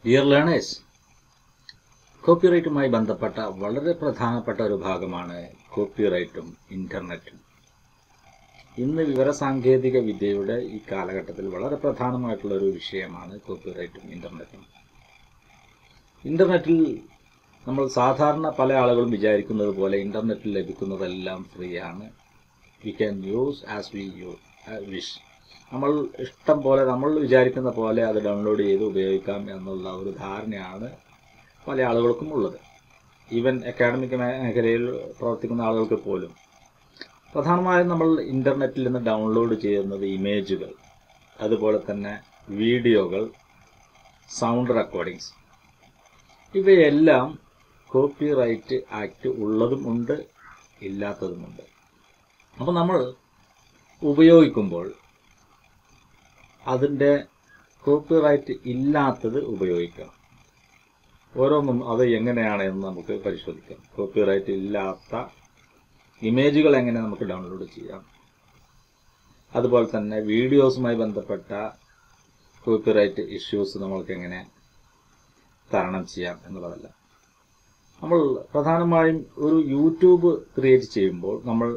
Dear learners കോപ്പിറൈറ്റുമായി ബന്ധപ്പെട്ട വളരെ പ്രധാനപ്പെട്ട ഒരു ഭാഗമാണ് കോപ്പിറൈറ്റും ഇന്റർനെറ്റും ഇന്ന് വിവരസാങ്കേതിക വിദ്യയുടെ ഈ കാലഘട്ടത്തിൽ വളരെ പ്രധാനമായിട്ടുള്ള ഒരു വിഷയമാണ് കോപ്പിറൈറ്റും ഇന്റർനെറ്റും ഇന്റർനെറ്റിൽ നമ്മൾ സാധാരണ പല ആളുകളും വിചാരിക്കുന്നത് പോലെ ഇന്റർനെറ്റിൽ ലഭിക്കുന്നതെല്ലാം ഫ്രീ ആണ് we can use as we you wish നമ്മൾ ഇഷ്ടം പോലെ നമ്മൾ വിചാരിക്കുന്ന പോലെ അത് ഡൗൺലോഡ് ചെയ്ത് ഉപയോഗിക്കാം എന്നുള്ള ഒരു ധാരണയാണ് പല ആളുകൾക്കും ഉള്ളത് ഈവൻ അക്കാഡമിക് മേഖലയിൽ പ്രവർത്തിക്കുന്ന ആളുകൾക്ക് പോലും പ്രധാനമായും നമ്മൾ ഇൻ്റർനെറ്റിൽ നിന്ന് ഡൗൺലോഡ് ചെയ്യുന്നത് ഇമേജുകൾ അതുപോലെ തന്നെ വീഡിയോകൾ സൗണ്ട് റെക്കോർഡിങ്സ് ഇവയെല്ലാം കോപ്പി റൈറ്റ് ആക്ട് ഉള്ളതും ഉണ്ട് ഇല്ലാത്തതുമുണ്ട് അപ്പോൾ നമ്മൾ ഉപയോഗിക്കുമ്പോൾ അതിൻ്റെ കോപ്പിറൈറ്റ് ഇല്ലാത്തത് ഉപയോഗിക്കണം ഓരോന്നും അത് എങ്ങനെയാണ് എന്ന് നമുക്ക് പരിശോധിക്കാം കോപ്പിറൈറ്റ് ഇല്ലാത്ത ഇമേജുകൾ എങ്ങനെ നമുക്ക് ഡൗൺലോഡ് ചെയ്യാം അതുപോലെ തന്നെ വീഡിയോസുമായി ബന്ധപ്പെട്ട കോപ്പിറൈറ്റ് ഇഷ്യൂസ് നമ്മൾക്ക് എങ്ങനെ തരണം ചെയ്യാം എന്നുള്ളതല്ല നമ്മൾ പ്രധാനമായും ഒരു യൂട്യൂബ് ക്രിയേറ്റ് ചെയ്യുമ്പോൾ നമ്മൾ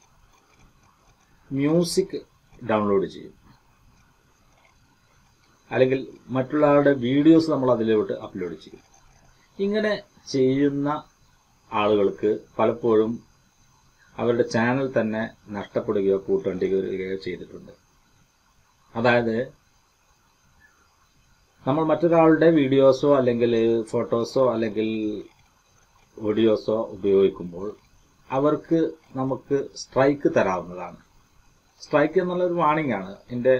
മ്യൂസിക് ഡൗൺലോഡ് ചെയ്യും അല്ലെങ്കിൽ മറ്റുള്ളവരുടെ വീഡിയോസ് നമ്മൾ അതിലോട്ട് അപ്ലോഡ് ചെയ്യും ഇങ്ങനെ ചെയ്യുന്ന ആളുകൾക്ക് പലപ്പോഴും അവരുടെ ചാനൽ തന്നെ നഷ്ടപ്പെടുകയോ കൂട്ടേണ്ടി വരികയോ ചെയ്തിട്ടുണ്ട് അതായത് നമ്മൾ മറ്റൊരാളുടെ വീഡിയോസോ അല്ലെങ്കിൽ ഫോട്ടോസോ അല്ലെങ്കിൽ ഓഡിയോസോ ഉപയോഗിക്കുമ്പോൾ അവർക്ക് നമുക്ക് സ്ട്രൈക്ക് തരാവുന്നതാണ് സ്ട്രൈക്ക് എന്നുള്ള ഒരു വാണിംഗ് ആണ് എൻ്റെ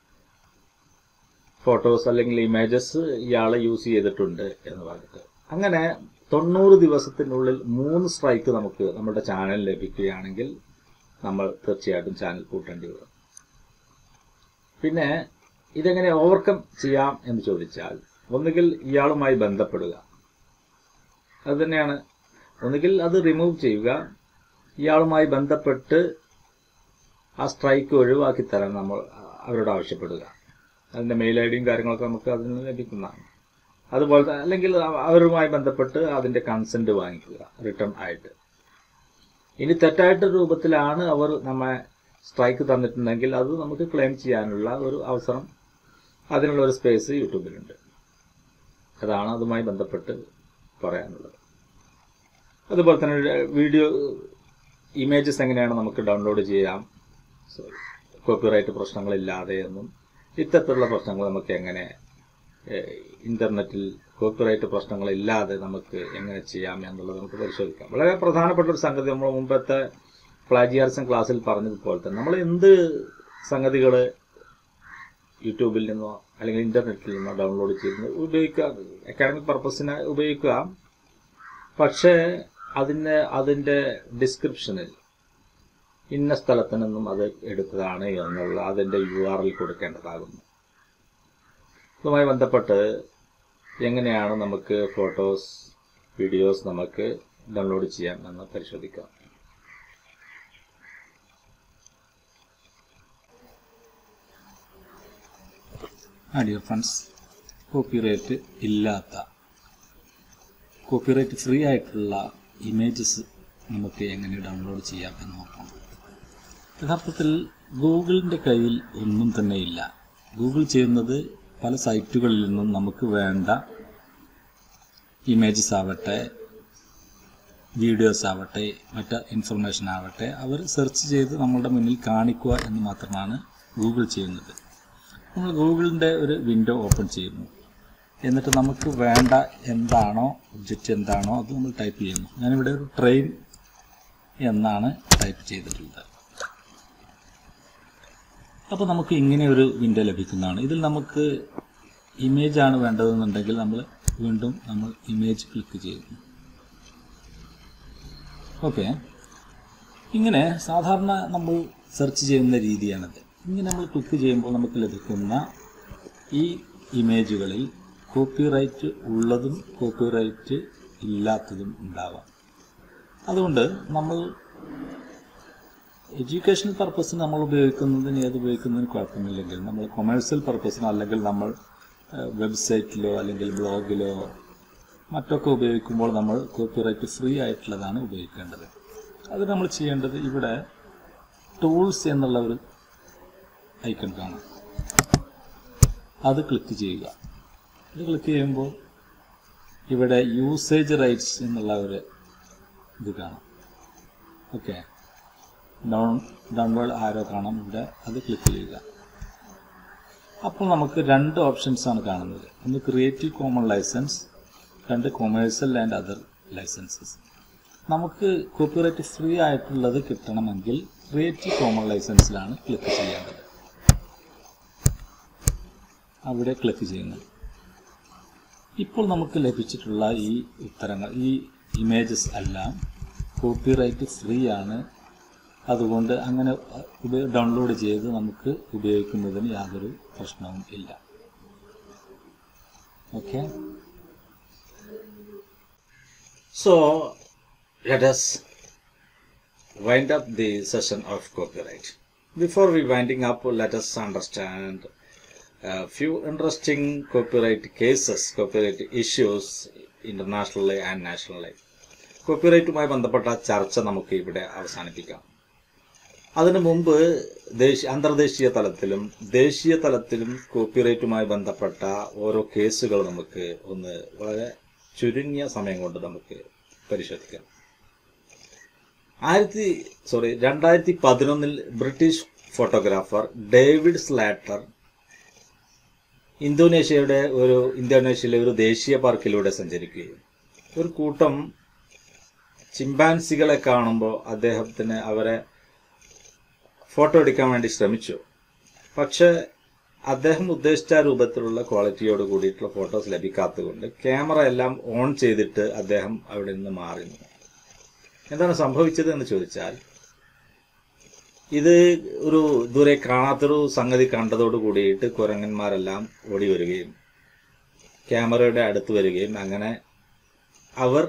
ഫോട്ടോസ് അല്ലെങ്കിൽ ഇമേജസ് ഇയാൾ യൂസ് ചെയ്തിട്ടുണ്ട് എന്ന് പറഞ്ഞിട്ട് അങ്ങനെ തൊണ്ണൂറ് ദിവസത്തിനുള്ളിൽ മൂന്ന് സ്ട്രൈക്ക് നമുക്ക് നമ്മുടെ ചാനൽ ലഭിക്കുകയാണെങ്കിൽ നമ്മൾ തീർച്ചയായിട്ടും ചാനൽ കൂട്ടേണ്ടി വരും പിന്നെ ഇതെങ്ങനെ ഓവർകം ചെയ്യാം എന്ന് ചോദിച്ചാൽ ഒന്നുകിൽ ഇയാളുമായി ബന്ധപ്പെടുക അത് തന്നെയാണ് ഒന്നുകിൽ അത് റിമൂവ് ചെയ്യുക ഇയാളുമായി ബന്ധപ്പെട്ട് ആ സ്ട്രൈക്ക് ഒഴിവാക്കി തരാൻ നമ്മൾ അവരോട് ആവശ്യപ്പെടുക അതിൻ്റെ മെയിൽ ഐ ഡിയും കാര്യങ്ങളൊക്കെ നമുക്ക് അതിൽ നിന്ന് ലഭിക്കുന്നതാണ് അതുപോലെ അല്ലെങ്കിൽ അവരുമായി ബന്ധപ്പെട്ട് അതിൻ്റെ കൺസെൻറ്റ് വാങ്ങിക്കുക റിട്ടേൺ ആയിട്ട് ഇനി തെറ്റായിട്ട് രൂപത്തിലാണ് അവർ നമ്മെ സ്ട്രൈക്ക് തന്നിട്ടുണ്ടെങ്കിൽ അത് നമുക്ക് ക്ലെയിം ചെയ്യാനുള്ള ഒരു അവസരം അതിനുള്ള ഒരു സ്പേസ് യൂട്യൂബിലുണ്ട് അതാണ് അതുമായി ബന്ധപ്പെട്ട് പറയാനുള്ളത് അതുപോലെ തന്നെ വീഡിയോ ഇമേജസ് എങ്ങനെയാണ് നമുക്ക് ഡൗൺലോഡ് ചെയ്യാം കോപ്പിറൈറ്റ് പ്രശ്നങ്ങളില്ലാതെ എന്നും ഇത്തരത്തിലുള്ള പ്രശ്നങ്ങൾ നമുക്ക് എങ്ങനെ ഇന്റർനെറ്റിൽ കോപ്പിറൈറ്റ് പ്രശ്നങ്ങളില്ലാതെ നമുക്ക് എങ്ങനെ ചെയ്യാം എന്നുള്ളത് നമുക്ക് പരിശോധിക്കാം വളരെ പ്രധാനപ്പെട്ട ഒരു സംഗതി നമ്മൾ മുമ്പത്തെ പ്ലാജിയാർസം ക്ലാസ്സിൽ പറഞ്ഞതുപോലെ തന്നെ നമ്മൾ എന്ത് സംഗതികൾ യൂട്യൂബിൽ നിന്നോ അല്ലെങ്കിൽ ഇന്റർനെറ്റിൽ നിന്നോ ഡൗൺലോഡ് ചെയ്ത് ഉപയോഗിക്കുക അക്കാഡമിക് പർപ്പസിന് ഉപയോഗിക്കുക പക്ഷേ അതിന് അതിൻ്റെ ഡിസ്ക്രിപ്ഷനിൽ ഇന്ന സ്ഥലത്ത് നിന്നും അത് എടുത്തതാണ് എന്നുള്ള അതിൻ്റെ യു ആർ എൽ കൊടുക്കേണ്ടതാകുന്നു ഇതുമായി ബന്ധപ്പെട്ട് എങ്ങനെയാണ് നമുക്ക് ഫോട്ടോസ് വീഡിയോസ് നമുക്ക് ഡൗൺലോഡ് ചെയ്യാം എന്ന് പരിശോധിക്കാം ആ ഡിയർ ഫ്രണ്ട്സ് കോപ്പിറൈറ്റ് ഇല്ലാത്ത കോപ്പിറൈറ്റ് ഫ്രീ ആയിട്ടുള്ള ഇമേജസ് നമുക്ക് എങ്ങനെ ഡൗൺലോഡ് ചെയ്യാം എന്ന് നോക്കാം യഥാർത്ഥത്തിൽ ഗൂഗിളിൻ്റെ കയ്യിൽ ഒന്നും തന്നെ ഇല്ല ഗൂഗിൾ ചെയ്യുന്നത് പല സൈറ്റുകളിൽ നിന്നും നമുക്ക് വേണ്ട ഇമേജസ് ആവട്ടെ വീഡിയോസ് ആവട്ടെ മറ്റ് ഇൻഫർമേഷൻ ആവട്ടെ അവർ സെർച്ച് ചെയ്ത് നമ്മളുടെ മുന്നിൽ കാണിക്കുക എന്ന് മാത്രമാണ് ഗൂഗിൾ ചെയ്യുന്നത് നമ്മൾ ഗൂഗിളിൻ്റെ ഒരു വിൻഡോ ഓപ്പൺ ചെയ്യുന്നു എന്നിട്ട് നമുക്ക് വേണ്ട എന്താണോ ഒബ്ജക്റ്റ് എന്താണോ അത് നമ്മൾ ടൈപ്പ് ചെയ്യുന്നു ഞാനിവിടെ ഒരു ട്രെയിൻ എന്നാണ് ടൈപ്പ് ചെയ്തിട്ടുള്ളത് അപ്പോൾ നമുക്ക് ഇങ്ങനെ ഒരു വിൻഡോ ലഭിക്കുന്നതാണ് ഇതിൽ നമുക്ക് ഇമേജ് ആണ് വേണ്ടതെന്നുണ്ടെങ്കിൽ നമ്മൾ വീണ്ടും നമ്മൾ ഇമേജ് ക്ലിക്ക് ചെയ്യുന്നു ഓക്കെ ഇങ്ങനെ സാധാരണ നമ്മൾ സെർച്ച് ചെയ്യുന്ന രീതിയാണിത് ഇങ്ങനെ നമ്മൾ ക്ലിക്ക് ചെയ്യുമ്പോൾ നമുക്ക് ലഭിക്കുന്ന ഈ ഇമേജുകളിൽ കോപ്പിറൈറ്റ് ഉള്ളതും കോപ്പിറൈറ്റ് ഇല്ലാത്തതും ഉണ്ടാവാം അതുകൊണ്ട് നമ്മൾ എഡ്യൂക്കേഷണൽ പർപ്പസിന് നമ്മൾ ഉപയോഗിക്കുന്നതിന് ഏത് ഉപയോഗിക്കുന്നതിന് കുഴപ്പമില്ലെങ്കിൽ നമ്മൾ കൊമേഴ്സ്യൽ പർപ്പസിന് അല്ലെങ്കിൽ നമ്മൾ വെബ്സൈറ്റിലോ അല്ലെങ്കിൽ ബ്ലോഗിലോ മറ്റൊക്കെ ഉപയോഗിക്കുമ്പോൾ നമ്മൾ കോപ്പിറൈറ്റ് ഫ്രീ ആയിട്ടുള്ളതാണ് ഉപയോഗിക്കേണ്ടത് അത് നമ്മൾ ചെയ്യേണ്ടത് ഇവിടെ ടൂൾസ് എന്നുള്ള ഒരു ഐക്കൺ കാണാം അത് ക്ലിക്ക് ചെയ്യുക ഇത് ക്ലിക്ക് ചെയ്യുമ്പോൾ ഇവിടെ യൂസേജ് റൈറ്റ്സ് എന്നുള്ള ഒരു ഇത് കാണാം ഓക്കെ ഡൗൺ ഡൗൺവേർഡ് ആരോ കാണാം ഇവിടെ അത് ക്ലിക്ക് ചെയ്യുക അപ്പോൾ നമുക്ക് രണ്ട് ഓപ്ഷൻസ് ആണ് കാണുന്നത് ഒന്ന് ക്രിയേറ്റീവ് കോമൺ ലൈസൻസ് രണ്ട് കൊമേഴ്സ്യൽ ആൻഡ് അതർ ലൈസൻസസ് നമുക്ക് കോപ്പിറൈറ്റ് ഫ്രീ ആയിട്ടുള്ളത് കിട്ടണമെങ്കിൽ ക്രിയേറ്റീവ് കോമൺ ലൈസൻസിലാണ് ക്ലിക്ക് ചെയ്യേണ്ടത് അവിടെ ക്ലിക്ക് ചെയ്യുന്നു ഇപ്പോൾ നമുക്ക് ലഭിച്ചിട്ടുള്ള ഈ ഉത്തരങ്ങൾ ഈ ഇമേജസ് എല്ലാം കോപ്പിറൈറ്റ് ഫ്രീ ആണ് അതുകൊണ്ട് അങ്ങനെ ഡൗൺലോഡ് ചെയ്ത് നമുക്ക് ഉപയോഗിക്കുന്നതിന് യാതൊരു പ്രശ്നവും ഇല്ല okay so let us wind up the session of copyright. Before we winding up, let us understand a few interesting copyright cases, copyright issues internationally and nationally. കോപ്പിറൈറ്റുമായി ബന്ധപ്പെട്ട ചർച്ച നമുക്ക് ഇവിടെ അവസാനിപ്പിക്കാം അതിനു മുമ്പ് ദേശീയ അന്തർദേശീയ തലത്തിലും ദേശീയ തലത്തിലും കോപ്പിറൈറ്റുമായി ബന്ധപ്പെട്ട ഓരോ കേസുകൾ നമുക്ക് ഒന്ന് വളരെ ചുരുങ്ങിയ സമയം കൊണ്ട് നമുക്ക് പരിശോധിക്കാം ആയിരത്തി സോറി രണ്ടായിരത്തി പതിനൊന്നിൽ ബ്രിട്ടീഷ് ഫോട്ടോഗ്രാഫർ ഡേവിഡ് സ്ലാറ്റർ ഇന്തോനേഷ്യയുടെ ഒരു ഇന്തോനേഷ്യയിലെ ഒരു ദേശീയ പാർക്കിലൂടെ സഞ്ചരിക്കുകയും ഒരു കൂട്ടം ചിമ്പാൻസികളെ കാണുമ്പോൾ അദ്ദേഹത്തിന് അവരെ ഫോട്ടോ എടുക്കാൻ വേണ്ടി ശ്രമിച്ചു പക്ഷെ അദ്ദേഹം ഉദ്ദേശിച്ച രൂപത്തിലുള്ള ക്വാളിറ്റിയോട് കൂടിയിട്ടുള്ള ഫോട്ടോസ് ലഭിക്കാത്തതുകൊണ്ട് ക്യാമറ എല്ലാം ഓൺ ചെയ്തിട്ട് അദ്ദേഹം അവിടെ നിന്ന് മാറി നിന്നു എന്താണ് സംഭവിച്ചത് എന്ന് ചോദിച്ചാൽ ഇത് ഒരു ദൂരെ കാണാത്തൊരു സംഗതി കണ്ടതോട് കൂടിയിട്ട് കുരങ്ങന്മാരെല്ലാം ഓടി വരികയും ക്യാമറയുടെ അടുത്ത് വരികയും അങ്ങനെ അവർ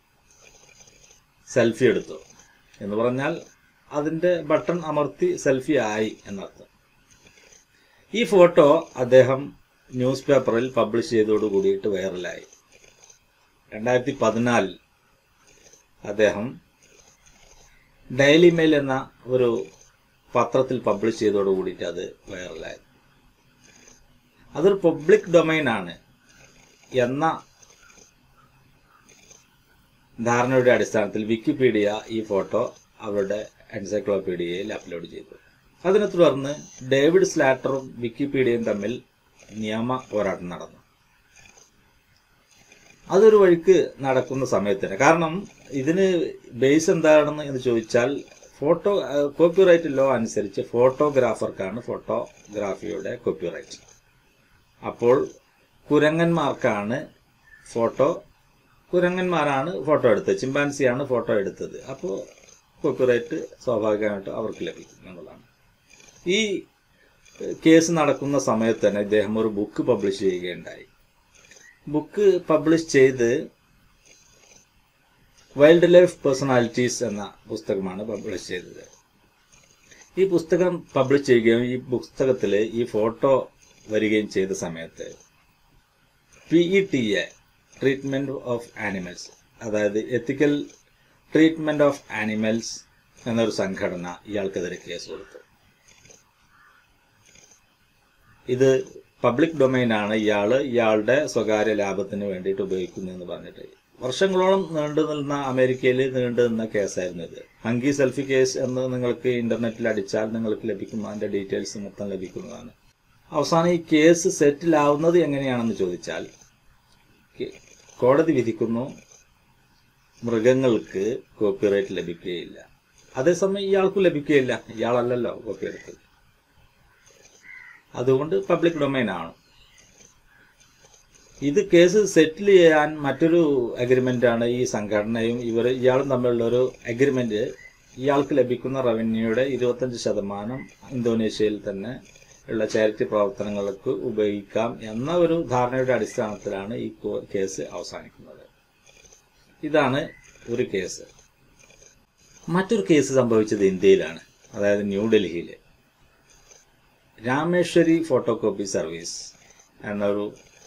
സെൽഫി എടുത്തു എന്ന് പറഞ്ഞാൽ അതിൻ്റെ ബട്ടൺ അമർത്തി സെൽഫി ആയി എന്നർത്ഥം ഈ ഫോട്ടോ അദ്ദേഹം ന്യൂസ് പേപ്പറിൽ പബ്ലിഷ് ചെയ്തോട് കൂടിയിട്ട് വൈറലായി രണ്ടായിരത്തി പതിനാലിൽ അദ്ദേഹം ഡെയിലി മെയിൽ എന്ന ഒരു പത്രത്തിൽ പബ്ലിഷ് ചെയ്തോട് കൂടിയിട്ട് അത് വൈറലായി അതൊരു പബ്ലിക് ഡൊമൈൻ ആണ് എന്ന ധാരണയുടെ അടിസ്ഥാനത്തിൽ വിക്കിപീഡിയ ഈ ഫോട്ടോ അവരുടെ എൻസൈക്ലോപീഡിയയിൽ അപ്ലോഡ് ചെയ്തു അതിനെ തുടർന്ന് ഡേവിഡ് സ്ലാറ്ററും വിക്കിപീഡിയയും തമ്മിൽ നിയമ പോരാട്ടം നടന്നു അതൊരു വഴിക്ക് നടക്കുന്ന സമയത്തിന് കാരണം ഇതിന് ബേസ് എന്താണെന്ന് എന്ന് ചോദിച്ചാൽ ഫോട്ടോ കോപ്പിറൈറ്റ് ലോ അനുസരിച്ച് ഫോട്ടോഗ്രാഫർക്കാണ് ഫോട്ടോഗ്രാഫിയുടെ കോപ്പിറൈറ്റ് അപ്പോൾ കുരങ്ങന്മാർക്കാണ് ഫോട്ടോ കുരങ്ങന്മാരാണ് ഫോട്ടോ എടുത്തത് ചിമ്പാൻസിയാണ് ഫോട്ടോ എടുത്തത് അപ്പോൾ കോപ്പിറൈറ്റ് സ്വാഭാവികമായിട്ട് അവർക്ക് ലഭിക്കും എന്നുള്ളതാണ് ഈ കേസ് നടക്കുന്ന സമയത്ത് തന്നെ ഇദ്ദേഹം ഒരു ബുക്ക് പബ്ലിഷ് ചെയ്യുകയുണ്ടായി ബുക്ക് പബ്ലിഷ് ചെയ്ത് വൈൽഡ് ലൈഫ് പേഴ്സണാലിറ്റീസ് എന്ന പുസ്തകമാണ് പബ്ലിഷ് ചെയ്തത് ഈ പുസ്തകം പബ്ലിഷ് ചെയ്യുകയും ഈ പുസ്തകത്തിൽ ഈ ഫോട്ടോ വരികയും ചെയ്ത സമയത്ത് P E T A treatment of animals അതായത് എത്തിക്കൽ ട്രീറ്റ്മെന്റ് ഓഫ് ആനിമൽസ് എന്നൊരു സംഘടന ഇയാൾക്കെതിരെ കേസ് കൊടുത്തു ഇത് പബ്ലിക് ഡൊമൈനാണ് ഇയാൾ ഇയാളുടെ സ്വകാര്യ ലാഭത്തിന് വേണ്ടിയിട്ട് ഉപയോഗിക്കുന്നതെന്ന് പറഞ്ഞിട്ട് വർഷങ്ങളോളം നീണ്ടു നിന്ന അമേരിക്കയിൽ നീണ്ടു നിന്ന കേസായിരുന്നു ഇത് ഹങ്കി സെൽഫി കേസ് എന്ന് നിങ്ങൾക്ക് ഇന്റർനെറ്റിൽ അടിച്ചാൽ നിങ്ങൾക്ക് ലഭിക്കും അതിന്റെ ഡീറ്റെയിൽസ് മൊത്തം ലഭിക്കുന്നതാണ് അവസാനം ഈ കേസ് സെറ്റിൽ ആവുന്നത് എങ്ങനെയാണെന്ന് ചോദിച്ചാൽ കോടതി വിധിക്കുന്നു മൃഗങ്ങൾക്ക് കോപ്പിറൈറ്റ് ലഭിക്കുകയില്ല അതേസമയം ഇയാൾക്കും ലഭിക്കുകയില്ല ഇയാളല്ലല്ലോ കോപ്പി എടുത്തത് അതുകൊണ്ട് പബ്ലിക് ഡൊമൈൻ ആണ് ഇത് കേസ് സെറ്റിൽ ചെയ്യാൻ മറ്റൊരു അഗ്രിമെന്റ് ആണ് ഈ സംഘടനയും ഇവർ ഇയാളും തമ്മിലുള്ള ഒരു അഗ്രിമെന്റ് ഇയാൾക്ക് ലഭിക്കുന്ന റവന്യൂയുടെ ഇരുപത്തഞ്ച് ശതമാനം ഇന്തോനേഷ്യയിൽ തന്നെ ഉള്ള ചാരിറ്റി പ്രവർത്തനങ്ങൾക്ക് ഉപയോഗിക്കാം എന്ന ഒരു ധാരണയുടെ അടിസ്ഥാനത്തിലാണ് ഈ കേസ് അവസാനിക്കുന്നത് ഇതാണ് ഒരു കേസ് മറ്റൊരു കേസ് സംഭവിച്ചത് ഇന്ത്യയിലാണ് അതായത് ന്യൂഡൽഹിയിൽ രാമേശ്വരി ഫോട്ടോ കോപ്പി സർവീസ് എന്നൊരു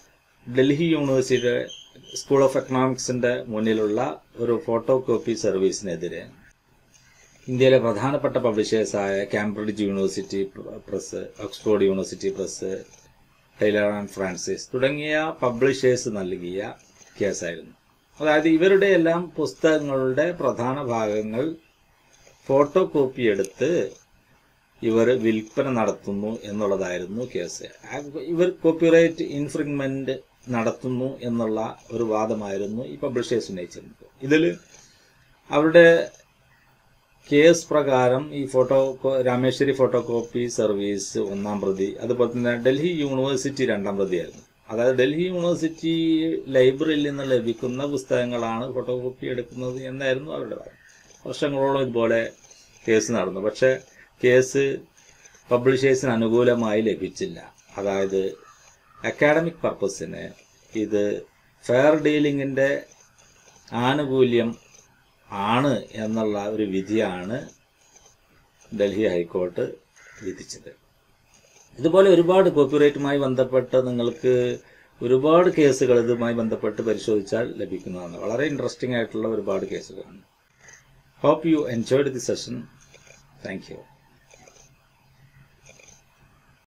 ഡൽഹി യൂണിവേഴ്സിറ്റിയുടെ സ്കൂൾ ഓഫ് എക്കണോമിക്സിന്റെ മുന്നിലുള്ള ഒരു ഫോട്ടോ കോപ്പി സർവീസിനെതിരെ ഇന്ത്യയിലെ പ്രധാനപ്പെട്ട പബ്ലിഷേഴ്സായ Cambridge university press Oxford university press Taylor and Francis തുടങ്ങിയ പബ്ലിഷേഴ്സ് നൽകിയ കേസായിരുന്നു അതായത് ഇവരുടെ എല്ലാം പുസ്തകങ്ങളുടെ പ്രധാന ഭാഗങ്ങൾ ഫോട്ടോ കോപ്പി എടുത്ത് ഇവർ വിൽപ്പന നടത്തുന്നു എന്നുള്ളതായിരുന്നു കേസ് ആ- ഇവർ കോപ്പിറൈറ്റ് ഇൻഫ്രിങ്മെന്റ് നടത്തുന്നു എന്നുള്ള ഒരു വാദമായിരുന്നു ഈ പബ്ലിഷേഴ്സ് ഉന്നയിച്ചിരുന്നത് ഇതിൽ അവരുടെ കേസ് പ്രകാരം ഈ ഫോട്ടോ കോ- രാമേശ്വരി ഫോട്ടോ കോപ്പി സർവീസ് ഒന്നാം പ്രതി അതുപോലെ തന്നെ ഡൽഹി യൂണിവേഴ്സിറ്റി രണ്ടാം പ്രതിയായിരുന്നു അതായത് ഡൽഹി യൂണിവേഴ്സിറ്റി ലൈബ്രറിയിൽ നിന്ന് ലഭിക്കുന്ന പുസ്തകങ്ങളാണ് ഫോട്ടോ കോപ്പി എടുക്കുന്നത് എന്നായിരുന്നു അവരുടെ വാദം വർഷങ്ങളോളം ഇതുപോലെ കേസ് നടന്നു പക്ഷേ കേസ് പബ്ലിഷേഴ്സിന് അനുകൂലമായി ലഭിച്ചില്ല അതായത് അക്കാഡമിക് പർപ്പസിന് ഇത് ഫെയർ ഡീലിങ്ങിൻ്റെ ആനുകൂല്യം ആണ് എന്നുള്ള ഒരു വിധിയാണ് ഡൽഹി ഹൈക്കോർട്ട് വിധിച്ചത് ഇതുപോലെ ഒരുപാട് കോപ്പിറൈറ്റുമായി ബന്ധപ്പെട്ട് നിങ്ങൾക്ക് ഒരുപാട് കേസുകൾ ഇതുമായി ബന്ധപ്പെട്ട് പരിശോധിച്ചാൽ ലഭിക്കുന്നതാണ് വളരെ ഇൻട്രസ്റ്റിംഗ് ആയിട്ടുള്ള ഒരുപാട് കേസുകളാണ് hope you enjoyed the session thank U